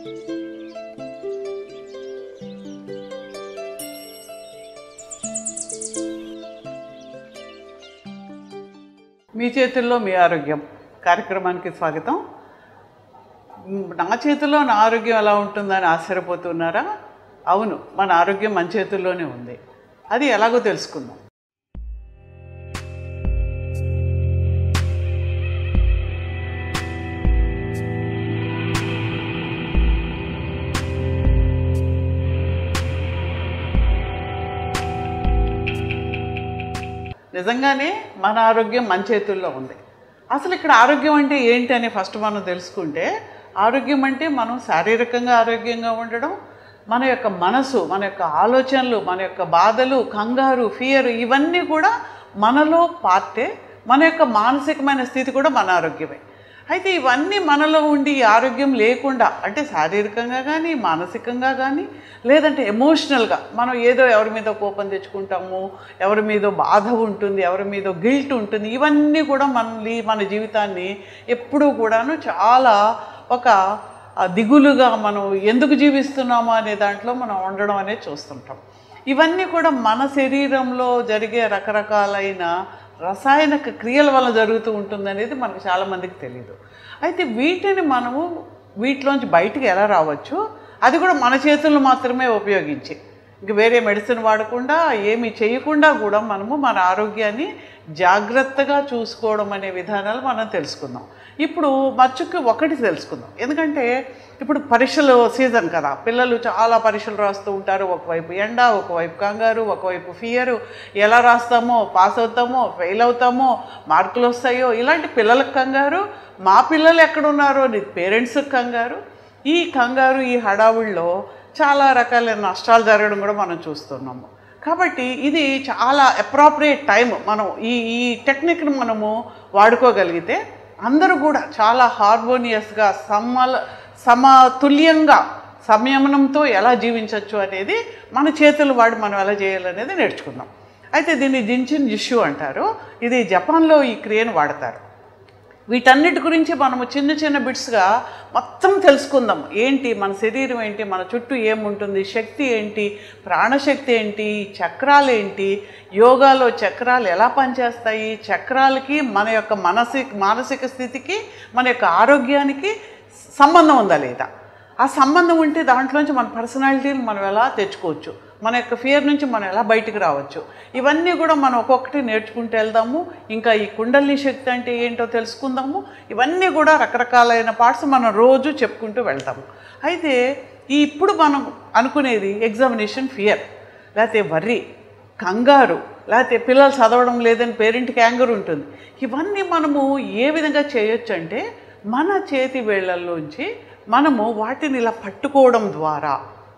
మీ చేతుల్లో మీ ఆరోగ్యం కార్యక్రమానికి స్వాగతం మ్, నా చేతుల్లో నా ఆరోగ్యం ఎలా ఉంటుందని ఆశ్చర్యపోతున్నారా అవును మన ఆరోగ్యం మన చేతుల్లోనే ఉంది అది ఎలాగో తెలుసుకుందాం నిజంగానే మన ఆరోగ్యం మన చేతుల్లో ఉంది అసలు ఇక్కడ ఆరోగ్యం అంటే ఏంటి అని ఫస్ట్ మనం తెలుసుకుంటే ఆరోగ్యం అంటే మనం శారీరకంగా ఆరోగ్యంగా ఉండడం మన యొక్క మనసు మన యొక్క ఆలోచనలు మన యొక్క బాధలు కంగారు ఫియర్ ఇవన్నీ కూడా మనలో పార్టే మన యొక్క మానసికమైన స్థితి కూడా మన ఆరోగ్యమే అయితే ఇవన్నీ మనలో ఉండి ఈ ఆరోగ్యం లేకుండా అంటే శారీరకంగా కానీ మానసికంగా కానీ లేదంటే ఎమోషనల్గా మనం ఏదో ఎవరి మీద కోపం తెచ్చుకుంటాము ఎవరి మీద బాధ ఉంటుంది ఎవరి మీద గిల్ట్ ఉంటుంది ఇవన్నీ కూడా మనల్ని మన జీవితాన్ని ఎప్పుడూ కూడాను చాలా ఒక ఆ, దిగులుగా మనం ఎందుకు జీవిస్తున్నామో అనే దాంట్లో మనం ఉండడం అనేది చూస్తుంటాం ఇవన్నీ కూడా మన శరీరంలో జరిగే రకరకాలైన రసాయనిక క్రియల వల్ల జరుగుతూ ఉంటుందనేది మనకు చాలామందికి తెలియదు అయితే వీటిని మనము వీటిలోంచి బయటికి ఎలా రావచ్చు అది కూడా మన చేతుల్లో మాత్రమే ఉపయోగించి ఇంక వేరే మెడిసిన్ వాడకుండా ఏమీ చేయకుండా కూడా మనము మన ఆరోగ్యాన్ని జాగ్రత్తగా చూసుకోవడం అనే విధానాలు మనం తెలుసుకుందాం ఇప్పుడు మచ్చుకి ఒకటి తెలుసుకుందాం ఎందుకంటే ఇప్పుడు పరీక్షలు సీజన్ కదా పిల్లలు చాలా పరీక్షలు రాస్తూ ఉంటారు ఒకవైపు ఎండ ఒకవైపు కంగారు ఒకవైపు ఫియరు ఎలా రాస్తామో పాస్ అవుతామో ఫెయిల్ అవుతామో మార్కులు వస్తాయో ఇలాంటి పిల్లలకు కంగారు మా పిల్లలు ఎక్కడున్నారో అని పేరెంట్స్కి కంగారు ఈ కంగారు ఈ హడావుల్లో చాలా రకాల నష్టాలు జరగడం కూడా మనం చూస్తున్నాము కాబట్టి ఇది చాలా అప్రాప్రియేట్ టైం మనం ఈ ఈ టెక్నిక్ని మనము వాడుకోగలిగితే అందరూ కూడా చాలా హార్మోనియస్గా సమల సమతుల్యంగా సంయమనంతో ఎలా జీవించవచ్చు అనేది మన చేతులు వాడి మనం ఎలా చేయాలనేది నేర్చుకుందాం అయితే దీన్ని జిన్చిన్ జిష్యు అంటారు ఇది జపాన్లో ఈ క్రియను వాడతారు వీటన్నిటి గురించి మనము చిన్న చిన్న బిట్స్గా మొత్తం తెలుసుకుందాం ఏంటి మన శరీరం ఏంటి మన చుట్టూ ఏముంటుంది శక్తి ఏంటి ప్రాణశక్తి ఏంటి చక్రాలు ఏంటి యోగాలో చక్రాలు ఎలా పనిచేస్తాయి చక్రాలకి మన యొక్క మానసిక మానసిక స్థితికి మన యొక్క ఆరోగ్యానికి సంబంధం ఉందా లేదా ఆ సంబంధం ఉంటే దాంట్లోంచి మన పర్సనాలిటీని మనం ఎలా తెచ్చుకోవచ్చు మన యొక్క ఫియర్ నుంచి మనం ఎలా బయటికి రావచ్చు ఇవన్నీ కూడా మనం ఒక్కొక్కటి నేర్చుకుంటూ వెళ్దాము ఇంకా ఈ కుండలిని శక్తి అంటే ఏంటో తెలుసుకుందాము ఇవన్నీ కూడా రకరకాలైన పార్ట్స్ మనం రోజు చెప్పుకుంటూ వెళ్తాము అయితే ఈ ఇప్పుడు మనం అనుకునేది ఎగ్జామినేషన్ ఫియర్ లేకపోతే వర్రీ కంగారు లేకపోతే పిల్లలు చదవడం లేదని పేరెంట్కి యాంగర్ ఉంటుంది ఇవన్నీ మనము ఏ విధంగా చేయొచ్చు అంటే మన చేతి వేళ్ళల్లోంచి మనము వాటిని ఇలా పట్టుకోవడం ద్వారా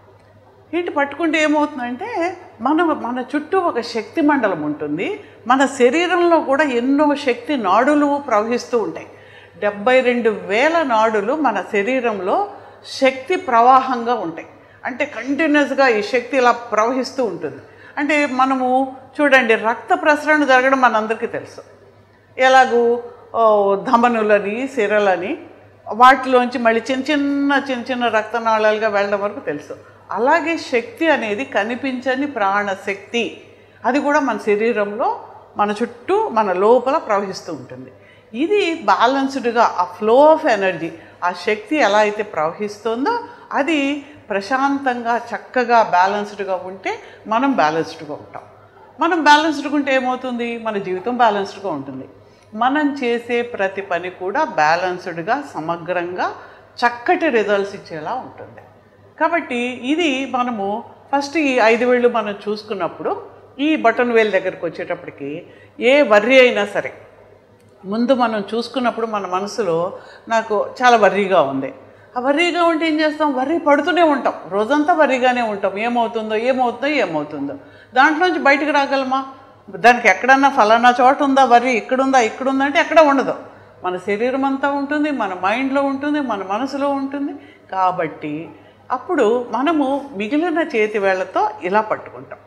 ఏంటి పట్టుకుంటే ఏమవుతుందంటే మన మన చుట్టూ ఒక శక్తి మండలం ఉంటుంది మన శరీరంలో కూడా ఎన్నో శక్తి నాడులు ప్రవహిస్తూ ఉంటాయి డెబ్బై రెండు వేల నాడులు మన శరీరంలో శక్తి ప్రవాహంగా ఉంటాయి అంటే కంటిన్యూస్గా ఈ శక్తి ఇలా ప్రవహిస్తూ ఉంటుంది అంటే మనము చూడండి రక్త ప్రసరణ జరగడం మనందరికీ తెలుసు ఎలాగూ ఓ, ధమనులని సిరలని వాటిలోంచి మళ్ళీ చిన్న చిన్న చిన్న చిన్న రక్తనాళాలుగా వెళ్ళడం వరకు తెలుసు అలాగే శక్తి అనేది కనిపించని ప్రాణశక్తి అది కూడా మన శరీరంలో మన చుట్టూ మన లోపల ప్రవహిస్తూ ఉంటుంది ఇది బ్యాలెన్స్డ్గా ఆ ఫ్లో ఆఫ్ ఎనర్జీ ఆ శక్తి ఎలా అయితే ప్రవహిస్తుందో అది ప్రశాంతంగా చక్కగా బ్యాలెన్స్డ్గా ఉంటే మనం బ్యాలెన్స్డ్గా ఉంటాం మనం బ్యాలెన్స్డ్గా ఉంటే ఏమవుతుంది మన జీవితం బ్యాలెన్స్డ్గా ఉంటుంది మనం చేసే ప్రతి పని కూడా బ్యాలెన్స్డ్గా సమగ్రంగా చక్కటి రిజల్ట్స్ ఇచ్చేలా ఉంటుంది కాబట్టి ఇది మనము ఫస్ట్ ఈ ఐదు వేళ్ళు మనం చూసుకున్నప్పుడు ఈ బటన్ వేల్ దగ్గరికి వచ్చేటప్పటికి ఏ వర్రీ అయినా సరే ముందు మనం చూసుకున్నప్పుడు మన మనసులో నాకు చాలా వర్రీగా ఉంది ఆ వర్రీగా ఉంటే ఏం చేస్తాం వర్రీ పడుతూనే ఉంటాం రోజంతా వర్రీగానే ఉంటాం ఏమవుతుందో ఏమవుతుందో ఏమవుతుందో దాంట్లోంచి బయటకు రాగలమా దానికి ఎక్కడన్నా ఫలానా చోట ఉందా వర్రీ ఇక్కడుందా ఇక్కడుందా అంటే ఎక్కడ ఉండదు మన శరీరం అంతా ఉంటుంది మన మైండ్లో ఉంటుంది మన మనసులో ఉంటుంది కాబట్టి అప్పుడు మనము మిగిలిన చేతి వేళ్ళతో ఇలా పట్టుకుంటాం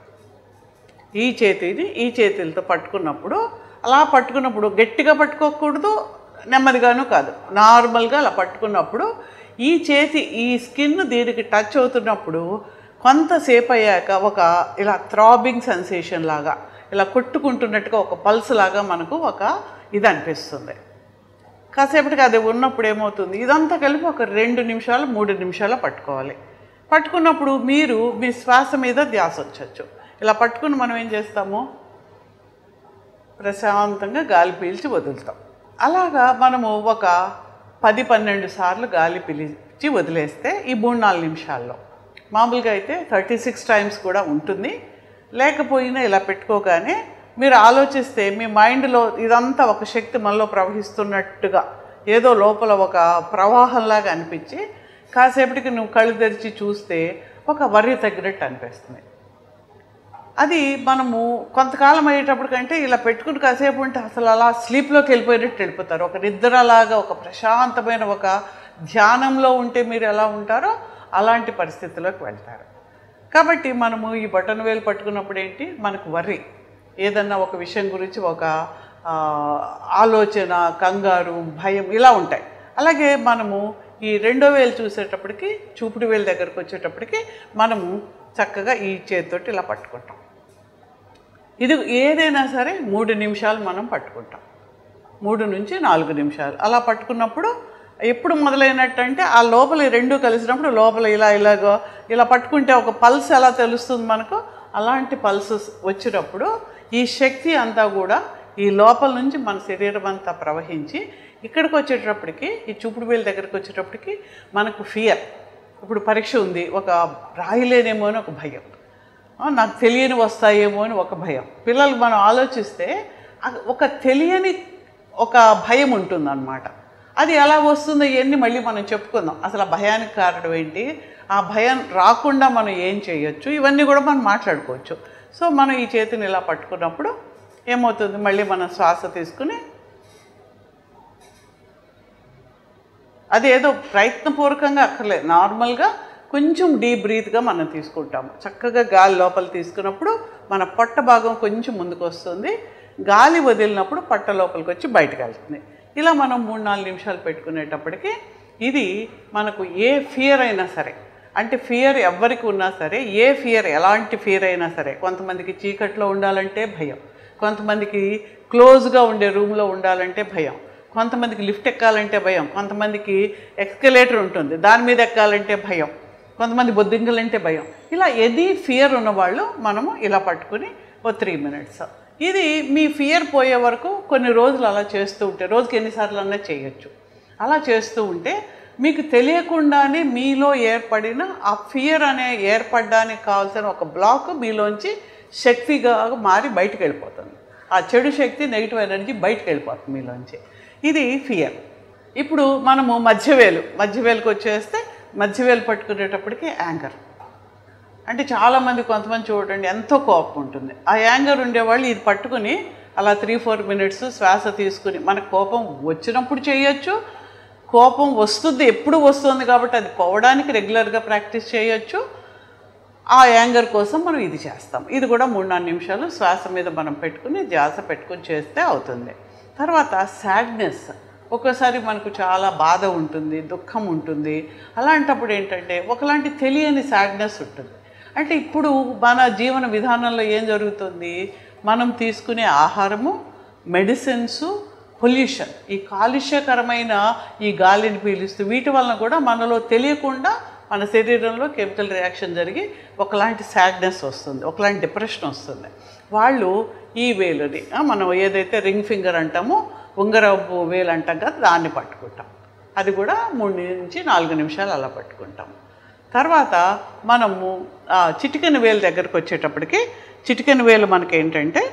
ఈ చేతిని ఈ చేతులతో పట్టుకున్నప్పుడు అలా పట్టుకున్నప్పుడు గట్టిగా పట్టుకోకూడదు నెమ్మదిగాను కాదు నార్మల్గా అలా పట్టుకున్నప్పుడు ఈ చేతి ఈ స్కిన్ దీనికి టచ్ అవుతున్నప్పుడు కొంతసేపు అయ్యాక ఒక ఇలా థ్రాబింగ్ సెన్సేషన్ లాగా ఇలా కొట్టుకుంటున్నట్టుగా ఒక పల్స్ లాగా మనకు ఒక ఇది అనిపిస్తుంది కాసేపటికి అది ఉన్నప్పుడు ఏమవుతుంది ఇదంతా కలిపి ఒక రెండు నిమిషాలు మూడు నిమిషాలు పట్టుకోవాలి పట్టుకున్నప్పుడు మీరు మీ శ్వాస మీద ధ్యాస వచ్చచ్చు ఇలా పట్టుకుని మనం ఏం చేస్తాము ప్రశాంతంగా గాలి పీల్చి వదులుతాం అలాగా మనము ఒక పది పన్నెండు సార్లు గాలి పీల్చి వదిలేస్తే ఈ మూడు నాలుగు నిమిషాల్లో మామూలుగా అయితే థర్టీ సిక్స్ టైమ్స్ కూడా ఉంటుంది లేకపోయినా ఇలా పెట్టుకోగానే మీరు ఆలోచిస్తే మీ మైండ్లో ఇదంతా ఒక శక్తి మనలో ప్రవహిస్తున్నట్టుగా ఏదో లోపల ఒక ప్రవాహంలాగా అనిపించి కాసేపటికి నువ్వు కళ్ళు తెరిచి చూస్తే ఒక వర్రి తగ్గినట్టు అనిపిస్తుంది అది మనము కొంతకాలం అయ్యేటప్పటికంటే ఇలా పెట్టుకుని కాసేపు ఉంటే అసలు అలా స్లీప్లోకి వెళ్ళిపోయినట్టు వెళ్ళిపోతారు ఒక నిద్రలాగా ఒక ప్రశాంతమైన ఒక ధ్యానంలో ఉంటే మీరు ఎలా ఉంటారో అలాంటి పరిస్థితిలోకి వెళ్తారు కాబట్టి మనము ఈ బటన్ వేలు పట్టుకున్నప్పుడు ఏంటి మనకు వర్రి ఏదన్నా ఒక విషయం గురించి ఒక ఆ, ఆలోచన కంగారు భయం ఇలా ఉంటాయి అలాగే మనము ఈ రెండో వేలు చూసేటప్పటికి చూపుడు వేలు దగ్గరకు వచ్చేటప్పటికి మనము చక్కగా ఈ చేతితోటి ఇలా పట్టుకుంటాం ఇది ఏదైనా సరే మూడు నిమిషాలు మనం పట్టుకుంటాం మూడు నుంచి నాలుగు నిమిషాలు అలా పట్టుకున్నప్పుడు ఎప్పుడు మొదలైనట్టు అంటే ఆ లోపల ఈ రెండు కలిసినప్పుడు లోపల ఇలా ఇలాగో ఇలా పట్టుకుంటే ఒక పల్స్ ఎలా తెలుస్తుంది మనకు అలాంటి పల్సెస్ వచ్చినప్పుడు ఈ శక్తి అంతా కూడా ఈ లోపల నుంచి మన శరీరం అంతా ప్రవహించి ఇక్కడికి వచ్చేటప్పటికి ఈ చూపుడు వేలు దగ్గరికి వచ్చేటప్పటికి మనకు ఫియర్ ఇప్పుడు పరీక్ష ఉంది ఒక రాయలేనేమో అని ఒక భయం ఆ, నాకు తెలియని వస్తాయేమో అని ఒక భయం పిల్లలు మనం ఆలోచిస్తే అ- ఒక తెలియని ఒక భయం ఉంటుందన్నమాట అది ఎలా వస్తుందో ఇవన్నీ మళ్ళీ మనం చెప్పుకుందాం అసలు ఆ భయానికి కారణం ఏంటి ఆ భయం రాకుండా మనం ఏం చేయొచ్చు ఇవన్నీ కూడా మనం మాట్లాడుకోవచ్చు సో మనం ఈ చేతిని ఇలా పట్టుకున్నప్పుడు ఏమవుతుంది మళ్ళీ మనం శ్వాస తీసుకుని అది ఏదో ప్రయత్నపూర్వకంగా అక్కర్లేదు నార్మల్గా కొంచెం డీప్ బ్రీత్గా మనం తీసుకుంటాము చక్కగా గాలి లోపల తీసుకున్నప్పుడు మన పొట్ట భాగం కొంచెం ముందుకు వస్తుంది గాలి వదిలినప్పుడు పొట్ట లోపలికి వచ్చి బయటకు వెళ్తుంది ఇలా మనం మూడు నాలుగు నిమిషాలు పెట్టుకునేటప్పటికి ఇది మనకు ఏ ఫియర్ అయినా సరే అంటే ఫియర్ ఎవరికి ఉన్నా సరే ఏ ఫియర్ ఎలాంటి ఫియర్ అయినా సరే కొంతమందికి చీకట్లో ఉండాలంటే భయం కొంతమందికి క్లోజ్గా ఉండే రూమ్లో ఉండాలంటే భయం కొంతమందికి లిఫ్ట్ ఎక్కాలంటే భయం కొంతమందికి ఎక్స్కలేటర్ ఉంటుంది దాని మీద ఎక్కాలంటే భయం కొంతమంది బొద్దింకలంటే భయం ఇలా ఏది ఫియర్ ఉన్నవాళ్ళు మనము ఇలా పట్టుకుని ఓ త్రీ మినిట్స్ ఇది మీ ఫియర్ పోయే వరకు కొన్ని రోజులు అలా చేస్తూ ఉంటే రోజుకి ఎన్నిసార్లు అన్నా చేయొచ్చు అలా చేస్తూ ఉంటే మీకు తెలియకుండానే మీలో ఏర్పడిన ఆ ఫియర్ అనే ఏర్పడడానికి కావాల్సిన ఒక బ్లాక్ మీలోంచి శక్తిగా మారి బయటకు వెళ్ళిపోతుంది ఆ చెడు శక్తి నెగిటివ్ ఎనర్జీ బయటకు వెళ్ళిపోతుంది మీలోంచి ఇది ఫియర్ ఇప్పుడు మనము మధ్యవేలు మధ్యవేలుకి వచ్చేస్తే మధ్యవేలు పట్టుకునేటప్పటికి యాంకర్ అంటే చాలామంది కొంతమంది చూడండి ఎంతో కోపం ఉంటుంది ఆ యాంగర్ ఉండేవాళ్ళు ఇది పట్టుకుని అలా త్రీ ఫోర్ మినిట్స్ శ్వాస తీసుకుని మనకు కోపం వచ్చినప్పుడు చేయొచ్చు కోపం వస్తుంది ఎప్పుడు వస్తుంది కాబట్టి అది పోవడానికి రెగ్యులర్గా ప్రాక్టీస్ చేయొచ్చు ఆ యాంగర్ కోసం మనం ఇది చేస్తాం ఇది కూడా మూడు నాలుగు నిమిషాలు శ్వాస మీద మనం పెట్టుకుని ధ్యాస పెట్టుకుని చేస్తే అవుతుంది తర్వాత సాడ్నెస్ ఒక్కోసారి మనకు చాలా బాధ ఉంటుంది దుఃఖం ఉంటుంది అలాంటప్పుడు ఏంటంటే ఒకలాంటి తెలియని సాడ్నెస్ ఉంటుంది అంటే ఇప్పుడు మన జీవన విధానంలో ఏం జరుగుతుంది మనం తీసుకునే ఆహారము మెడిసిన్స్ పొల్యూషన్ ఈ కాలుష్యకరమైన ఈ గాలిని పీలుస్తూ వీటి వలన కూడా మనలో తెలియకుండా మన శరీరంలో కెమికల్ రియాక్షన్ జరిగి ఒకలాంటి సాడ్నెస్ వస్తుంది ఒకలాంటి డిప్రెషన్ వస్తుంది వాళ్ళు ఈ వేలుని ఆ, మనం ఏదైతే రింగ్ ఫింగర్ అంటామో ఉంగరపు వేలు అంటాం కదా దాన్ని పట్టుకుంటాం అది కూడా మూడు నుంచి నాలుగు నిమిషాలు అలా పట్టుకుంటాం తర్వాత మనము ఆ, చిటికెన వేలు దగ్గరకు వచ్చేటప్పటికి చిటికెన వేలు మనకి ఏంటంటే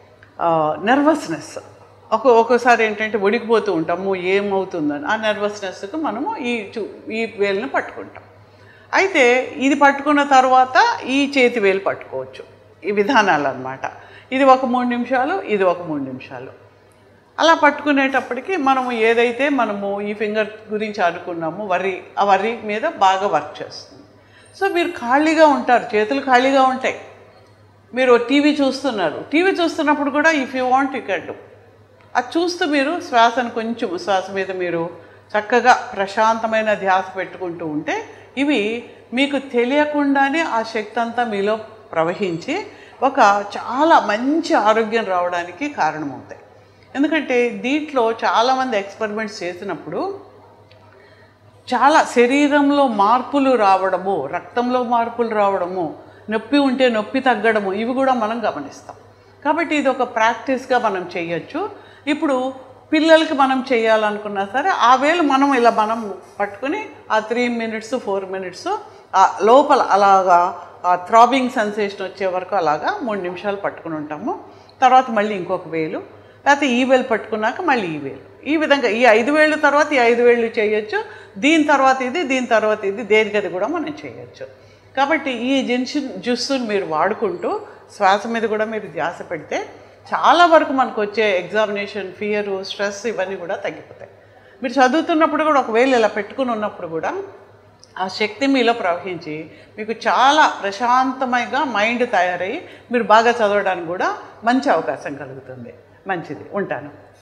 నర్వస్నెస్ ఒక ఒక్కోసారి ఏంటంటే వణికిపోతూ ఉంటాము ఏమవుతుందని ఆ నర్వస్నెస్కి మనము ఈ చూ ఈ వేలుని పట్టుకుంటాం అయితే ఇది పట్టుకున్న తర్వాత ఈ చేతి వేలు పట్టుకోవచ్చు ఈ విధానాలు అన్నమాట ఇది ఒక మూడు నిమిషాలు ఇది ఒక మూడు నిమిషాలు అలా పట్టుకునేటప్పటికి మనము ఏదైతే మనము ఈ ఫింగర్ గురించి అనుకున్నామో వరి ఆ వరి మీద బాగా వర్క్ చేస్తుంది సో మీరు ఖాళీగా ఉంటారు చేతులు ఖాళీగా ఉంటాయి మీరు టీవీ చూస్తున్నారు టీవీ చూస్తున్నప్పుడు కూడా if you want you can do అది చూస్తూ మీరు శ్వాసను కొంచెం శ్వాస మీద మీరు చక్కగా ప్రశాంతమైన ధ్యాస పెట్టుకుంటూ ఉంటే ఇవి మీకు తెలియకుండానే ఆ శక్తి అంతా మీలో ప్రవహించి ఒక చాలా మంచి ఆరోగ్యం రావడానికి కారణమవుతాయి ఎందుకంటే దీంట్లో చాలామంది ఎక్స్పెరిమెంట్స్ చేసినప్పుడు చాలా శరీరంలో మార్పులు రావడము రక్తంలో మార్పులు రావడము నొప్పి ఉంటే నొప్పి తగ్గడము ఇవి కూడా మనం గమనిస్తాం కాబట్టి ఇది ఒక ప్రాక్టీస్గా మనం చేయొచ్చు ఇప్పుడు పిల్లలకి మనం చేయాలనుకున్నా సరే ఆ వేలు మనం ఇలా మనం పట్టుకుని ఆ త్రీ మినిట్స్ ఫోర్ మినిట్స్ ఆ లోపల అలాగా ఆ థ్రాబింగ్ సెన్సేషన్ వచ్చే వరకు అలాగా మూడు నిమిషాలు పట్టుకుని ఉంటాము తర్వాత మళ్ళీ ఇంకొక వేలు లేకపోతే ఈ వేలు పట్టుకున్నాక మళ్ళీ ఈ వేలు ఈ విధంగా ఈ ఐదు వేలు తర్వాత ఈ ఐదు వేలు చేయొచ్చు దీని తర్వాత ఇది దీని తర్వాత ఇది దేనికది కూడా మనం చేయొచ్చు కాబట్టి ఈ జిన్స్ జ్యూస్ని మీరు వాడుకుంటూ శ్వాస మీద కూడా మీరు ధ్యాస పెడితే చాలా వరకు మనకు వచ్చే ఎగ్జామినేషన్ ఫియరు స్ట్రెస్ ఇవన్నీ కూడా తగ్గిపోతాయి మీరు చదువుతున్నప్పుడు కూడా ఒకవేళ ఇలా పెట్టుకుని ఉన్నప్పుడు కూడా ఆ శక్తి మీలో ప్రవహించి మీకు చాలా ప్రశాంతమైగా మైండ్ తయారయ్యి మీరు బాగా చదవడానికి కూడా మంచి అవకాశం కలుగుతుంది మంచిది ఉంటాను